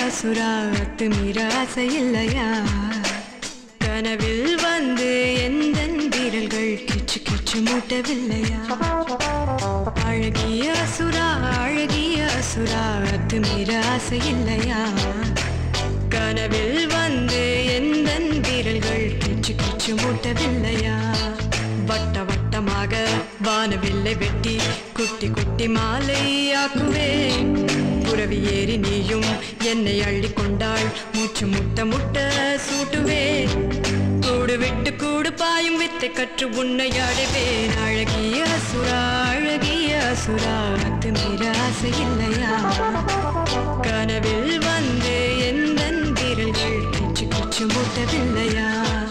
அசுரா அத்துமீற ஆசை இல்லையா கனவில் வந்து எந்த வீரல்கள் கிச்சு கிச்சு மூட்டவில்லையா அழகிய அசுரா அழகிய அசுரா அத்துமீற ஆசை இல்லையா கனவில் வந்து எந்த வீரல்கள் கிச்சு கிச்சு மூட்டவில்லையா வட்ட வட்டமாக வானவில்லை வெட்டி குட்டி குட்டி மாலை ஆக்குவேன் புறவி ஏறி நீயும் என்னை அள்ளி கொண்டாள் மூச்சு முட்ட முட்ட சூட்டுவேன் கூடு விட்டு கூடு பாயும் வித்தை கற்று உன்னை அடைவேன் அழகிய அசுரா அழகிய அசுரா அத்து மீற ஆசை இல்லையா கனவில் வந்து எந்த வீரல்கள் கிச்சு கிச்சு மூட்டவில்லையா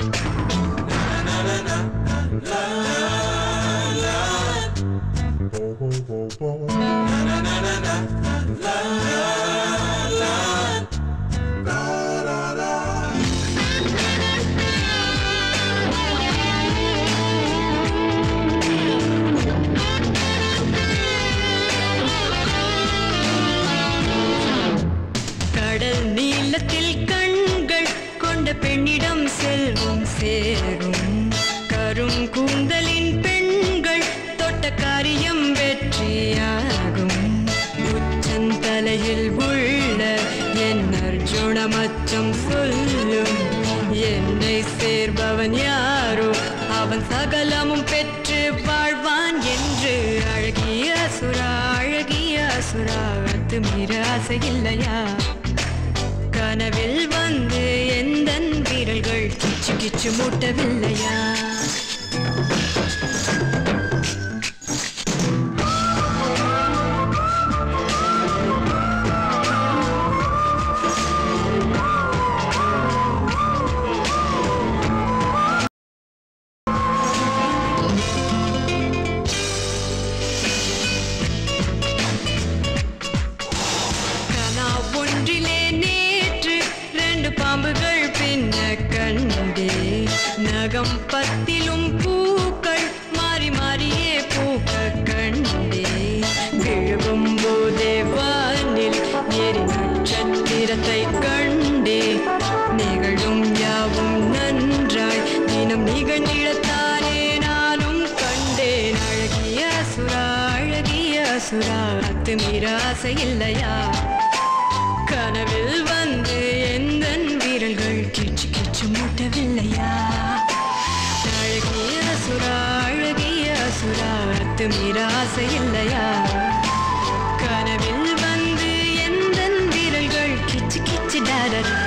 கடல் நீளத்தில் கண்கள் கொண்ட பெண்ணிடம் செல்வம் சேரும் கரும் கூந்தலின் பெண்கள் தொட்ட காரியம் வெற்றியாகும் உச்சந்தலையில் உள்ள என் அர்ஜுனமச்சம் சொல்லும் என்னை சேர்பவன் யாரோ அவன் சகலமும் பெற்று வாழ்வான் என்று அழகிய அசுரா அழகிய அசுரா அத்துமீற ஆசை இல்லையா கனவில் வந்து எந்த வீரல்கள் கிச்சு கிச்சு மூட்டவில்லையா கனா ஒன்றிலே நேற்று ரெண்டு பாம்புகள் பின்ன கண்டே நகம் பத்திலும் பூக்கள் மாறி மாறியே பூக்க கண்டே விழுகும் போதே வானில் எரி நட்சத்திரத்தை கண்டே நிகழும் யாவும் நன்றாய் தினம் நிகழ்ந்திடத்தானே நானும் கண்டேன் அழகிய அசுரா அழகிய அசுரா அத்துமீற ஆசை இல்லையா கனவில் வந்து எந்த வீரல்கள் கிச்சு கிச்சு மூட்டவில்லையா அழகிய அசுரா அழகிய அசுரா அத்துமீற ஆசை இல்லையா கனவில் வந்து எந்த வீரல்கள் கிச்சு கிச்சு டாரரா